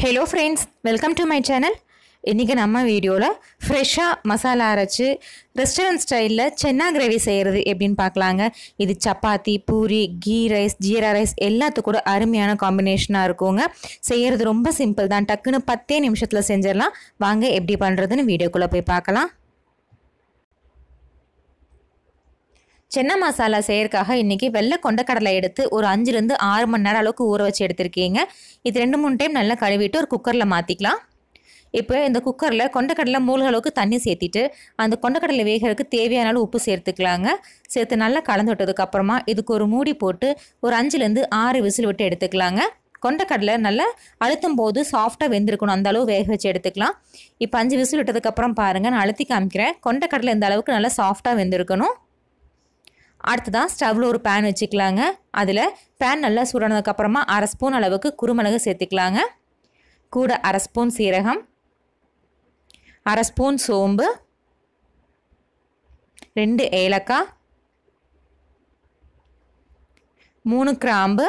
hello friends welcome to my channel இன்றைக்கி நம்ம வீடியோவில் ஃப்ரெஷ்ஷாக மசாலா அரைச்சி ரெஸ்டாரண்ட் ஸ்டைலில் சென்னா கிரேவி செய்கிறது எப்படின்னு பார்க்கலாங்க இது சப்பாத்தி பூரி கீ ரைஸ் ஜீரா ரைஸ் எல்லாத்துக்கும் கூட அருமையான காம்பினேஷனாக இருக்குங்க செய்கிறது ரொம்ப சிம்பிள் தான் டக்குன்னு பத்தே நிமிஷத்தில் செஞ்சிடலாம் வாங்க எப்படி பண்ணுறதுன்னு வீடியோக்குள்ளே போய் பார்க்கலாம் சென்னா மசாலா செய்யறதுக்காக இன்றைக்கி வெள்ளை கொண்டக்கடலை எடுத்து ஒரு அஞ்சுலேருந்து ஆறு மணி நேரம் அளவுக்கு ஊற வச்சு எடுத்திருக்கீங்க இது ரெண்டு மூணு டைம் நல்லா கழுவிட்டு ஒரு குக்கரில் மாற்றிக்கலாம் இப்போ இந்த குக்கரில் கொண்டக்கடலை மூழ்க அளவுக்கு தண்ணி சேர்த்திட்டு அந்த கொண்டக்கடலை வேகிறதுக்கு தேவையான அளவு உப்பு சேர்த்துக்கலாங்க சேர்த்து நல்லா கலந்து விட்டதுக்கப்புறமா இதுக்கு ஒரு மூடி போட்டு ஒரு அஞ்சுலேருந்து ஆறு விசில் விட்டு எடுத்துக்கலாங்க கொண்டக்கடலை நல்லா அழுத்தும் போது சாஃப்டாக வெந்திருக்கணும் அந்த அளவு வேக வச்சு எடுத்துக்கலாம் இப்போ அஞ்சு விசில் விட்டதுக்கப்புறம் பாருங்கள் நான் அழுத்தி காமிக்கிறேன் கொண்டக்கடலை இந்த அளவுக்கு நல்லா சாஃப்டாக வெந்திருக்கணும் அடுத்ததான் ஸ்டவ்வில் ஒரு பேன் வச்சுக்கலாங்க அதில் பேன் நல்லா சுடனதுக்கப்புறமா அரை ஸ்பூன் அளவுக்கு குருமிளகு சேர்த்துக்கலாங்க கூட அரை ஸ்பூன் சீரகம் அரை ஸ்பூன் சோம்பு ரெண்டு ஏலக்காய் மூணு கிராம்பு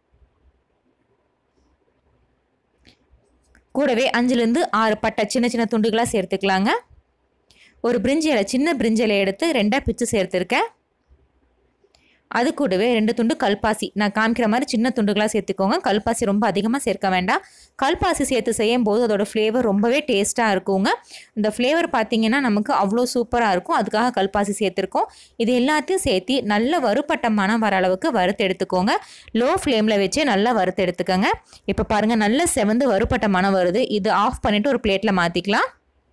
கூடவே அஞ்சுலேருந்து ஆறு பட்டை சின்ன சின்ன துண்டுகளாக சேர்த்துக்கலாங்க ஒரு பிரிஞ்சி இலை சின்ன பிரிஞ்சி இலை எடுத்து ரெண்டாக பிச்சு சேர்த்துருக்கேன் அது கூடவே ரெண்டு துண்டு கல்பாசி நான் காமிக்கிற மாதிரி சின்ன துண்டுகளாக சேர்த்துக்கோங்க கல்பாசி ரொம்ப அதிகமாக சேர்க்க வேண்டாம் கல்பாசி சேர்த்து செய்யும் போது அதோட ஃப்ளேவர் ரொம்பவே டேஸ்ட்டாக இருக்குங்க இந்த ஃப்ளேவர் பார்த்தீங்கன்னா நமக்கு அவ்வளோ சூப்பராக இருக்கும் அதுக்காக கல்பாசி சேர்த்துருக்கோம் இது எல்லாத்தையும் சேர்த்து நல்ல வறுப்பட்ட மனம் வர அளவுக்கு வறுத்து எடுத்துக்கோங்க லோ ஃப்ளேமில் வச்சு நல்லா வறுத்து எடுத்துக்கோங்க இப்போ பாருங்கள் நல்ல செவந்து வறுப்பட்ட மனம் வருது இது ஆஃப் பண்ணிவிட்டு ஒரு பிளேட்டில் மாற்றிக்கலாம்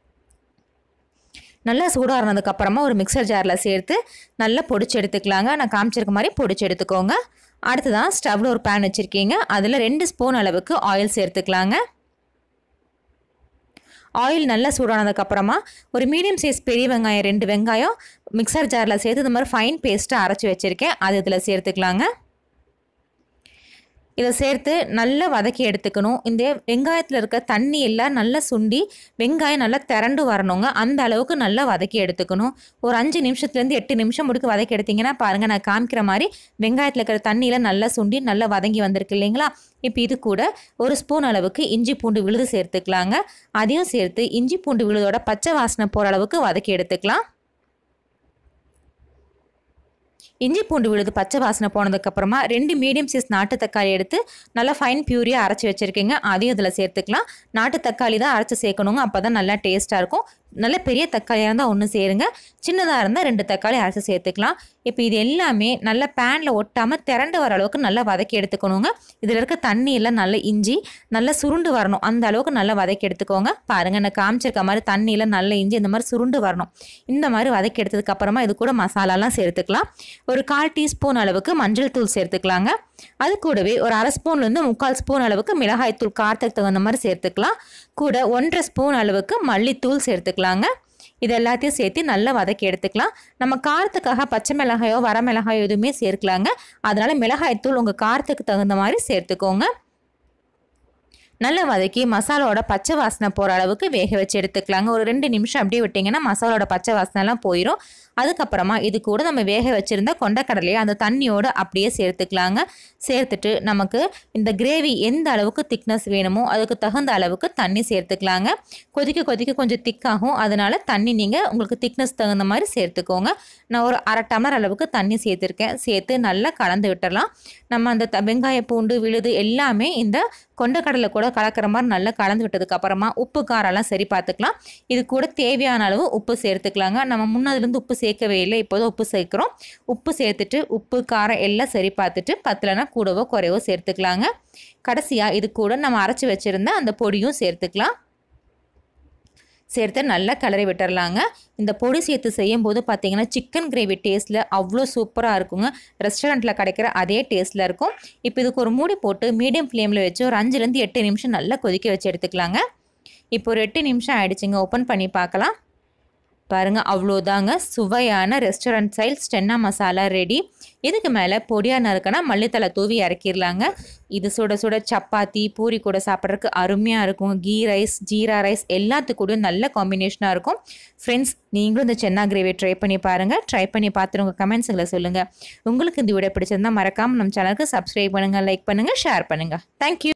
நல்லா சூடாகினதுக்கு அப்புறமா ஒரு மிக்சர் ஜாரில் சேர்த்து நல்லா பொடிச்சு எடுத்துக்கலாங்க நான் காமிச்சிருக்க மாதிரி பொடிச்சு எடுத்துக்கோங்க அடுத்ததான் ஸ்டவ்வில் ஒரு பேன் வச்சுருக்கீங்க அதில் ரெண்டு ஸ்பூன் அளவுக்கு ஆயில் சேர்த்துக்கலாங்க ஆயில் நல்லா சூடானதுக்கப்புறமா ஒரு மீடியம் சைஸ் பெரிய வெங்காயம் ரெண்டு வெங்காயம் மிக்சர் ஜாரில் சேர்த்து இந்த மாதிரி ஃபைன் பேஸ்ட்டாக அரைச்சி வச்சுருக்கேன் அது இதில் சேர்த்துக்கலாங்க இதை சேர்த்து நல்லா வதக்கி எடுத்துக்கணும் இந்த வெங்காயத்தில் இருக்க தண்ணி எல்லாம் நல்லா சுண்டி வெங்காயம் நல்லா திரண்டு வரணுங்க அந்த அளவுக்கு நல்லா வதக்கி எடுத்துக்கணும் ஒரு அஞ்சு நிமிஷத்துலேருந்து எட்டு நிமிஷம் முடிக்க வதக்கி எடுத்திங்கன்னா பாருங்கள் நான் காமிக்கிற மாதிரி வெங்காயத்தில் இருக்கிற தண்ணியில் நல்லா சுண்டி நல்லா வதங்கி வந்திருக்கு இல்லைங்களா இப்போ இது கூட ஒரு ஸ்பூன் அளவுக்கு இஞ்சி பூண்டு விழுது சேர்த்துக்கலாங்க அதையும் சேர்த்து இஞ்சி பூண்டு விழுதோட பச்சை வாசனை போகிற அளவுக்கு வதக்கி எடுத்துக்கலாம் இஞ்சி பூண்டு விழுது பச்சை வாசனை போனதுக்கப்புறமா ரெண்டு மீடியம் சைஸ் நாட்டு தக்காளி எடுத்து நல்லா ஃபைன் பியூரியாக அரைச்சி வச்சுருக்கீங்க அதையும் இதில் சேர்த்துக்கலாம் நாட்டு தக்காளி தான் அரைச்சி சேர்க்கணுங்க அப்போ தான் நல்லா டேஸ்ட்டாக இருக்கும் நல்ல பெரிய தக்காளியாக இருந்தால் ஒன்று சேருங்க சின்னதாக இருந்தால் ரெண்டு தக்காளி அரைச்சி சேர்த்துக்கலாம் இப்போ இது எல்லாமே நல்லா பேனில் ஒட்டாமல் திரண்டு வர அளவுக்கு நல்லா வதக்கி எடுத்துக்கணுங்க இதில் இருக்க தண்ணி எல்லாம் நல்ல இஞ்சி நல்லா சுருண்டு வரணும் அந்த அளவுக்கு நல்லா வதக்கி எடுத்துக்கோங்க பாருங்கள் நான் காமிச்சிருக்க மாதிரி தண்ணியில் நல்ல இஞ்சி இந்த மாதிரி சுருண்டு வரணும் இந்த மாதிரி வதக்கி எடுத்ததுக்கப்புறமா இது கூட மசாலாலாம் சேர்த்துக்கலாம் ஒரு கால் டீஸ்பூன் அளவுக்கு மஞ்சள் தூள் சேர்த்துக்கலாங்க அது கூடவே ஒரு அரை ஸ்பூன்லேருந்து முக்கால் ஸ்பூன் அளவுக்கு மிளகாய் தூள் காரத்துக்கு தகுந்த மாதிரி சேர்த்துக்கலாம் கூட ஒன்றரை ஸ்பூன் அளவுக்கு மல்லித்தூள் சேர்த்துக்கலாங்க இது எல்லாத்தையும் சேர்த்து நல்லா வதக்கி எடுத்துக்கலாம் நம்ம காரத்துக்காக பச்சை மிளகாயோ வர மிளகாயோ எதுவுமே சேர்க்கலாங்க அதனால் மிளகாய்த்தூள் உங்கள் காரத்துக்கு தகுந்த மாதிரி சேர்த்துக்கோங்க நல்லா வதக்கி மசாலாவோட பச்சை வாசனை போகிற அளவுக்கு வேக வச்சு எடுத்துக்கலாங்க ஒரு ரெண்டு நிமிஷம் அப்படியே விட்டிங்கன்னா மசாலாவோட பச்சை வாசனைலாம் போயிடும் அதுக்கப்புறமா இது கூட நம்ம வேக வச்சுருந்த கொண்டக்கடலையை அந்த தண்ணியோடு அப்படியே சேர்த்துக்கலாங்க சேர்த்துட்டு நமக்கு இந்த கிரேவி எந்த அளவுக்கு திக்னஸ் வேணுமோ அதுக்கு தகுந்த அளவுக்கு தண்ணி சேர்த்துக்கலாங்க கொதிக்க கொதிக்க கொஞ்சம் திக்காகும் அதனால் தண்ணி நீங்கள் உங்களுக்கு திக்னஸ் தகுந்த மாதிரி சேர்த்துக்கோங்க நான் ஒரு அரை டம்ளர் அளவுக்கு தண்ணி சேர்த்துருக்கேன் சேர்த்து நல்லா கலந்து விட்டுறலாம் நம்ம அந்த த வெங்காய பூண்டு விழுது எல்லாமே இந்த கொண்டக்கடலை கூட கலக்கிற மாதிரி நல்லா கலந்து விட்டதுக்கு அப்புறமா உப்பு காரெல்லாம் சரி பார்த்துக்கலாம் இது கூட தேவையான அளவு உப்பு சேர்த்துக்கலாங்க நம்ம முன்னதுலேருந்து உப்பு சேர்க்கவே இல்லை இப்போதான் உப்பு சேர்க்குறோம் உப்பு சேர்த்துட்டு உப்பு காரம் எல்லாம் சரி பார்த்துட்டு பத்தலைனா கூடவோ குறைவோ சேர்த்துக்கலாங்க கடைசியாக இது கூட நம்ம அரைச்சி வச்சுருந்த அந்த பொடியும் சேர்த்துக்கலாம் சேர்த்து நல்லா கிளறி விட்டுறலாங்க இந்த பொடி சேர்த்து செய்யும் போது பார்த்தீங்கன்னா சிக்கன் கிரேவி டேஸ்ட்டில் அவ்வளோ சூப்பராக இருக்குங்க ரெஸ்டாரண்ட்டில் கிடைக்கிற அதே டேஸ்ட்டில் இருக்கும் இப்போ இதுக்கு ஒரு மூடி போட்டு மீடியம் ஃப்ளேமில் வச்சு ஒரு அஞ்சுலேருந்து எட்டு நிமிஷம் நல்லா கொதிக்க வச்சு எடுத்துக்கலாங்க இப்போ ஒரு எட்டு நிமிஷம் ஆயிடுச்சுங்க ஓப்பன் பண்ணி பார்க்கலாம் பாருங்கள் அவ்வளோதாங்க சுவையான ரெஸ்டாரண்ட் ஸ்டைல் ஸ்டென்னா மசாலா ரெடி இதுக்கு மேலே பொடியாக நறுக்கினா மல்லித்தலை தூவி இறக்கிடலாங்க இது சுட சுட சப்பாத்தி பூரி கூட சாப்பிட்றதுக்கு அருமையாக இருக்கும் கீ ரைஸ் ஜீரா ரைஸ் எல்லாத்துக்கூடயும் நல்ல காம்பினேஷனாக இருக்கும் ஃப்ரெண்ட்ஸ் நீங்களும் இந்த சென்னா கிரேவி ட்ரை பண்ணி பாருங்கள் ட்ரை பண்ணி பார்த்துட்டு உங்கள் கமெண்ட்ஸுங்களை சொல்லுங்கள் உங்களுக்கு இந்த வீடியோ பிடிச்சிருந்தால் மறக்காமல் நம்ம சேனலுக்கு சப்ஸ்கிரைப் பண்ணுங்கள் லைக் பண்ணுங்கள் ஷேர் பண்ணுங்கள் தேங்க்யூ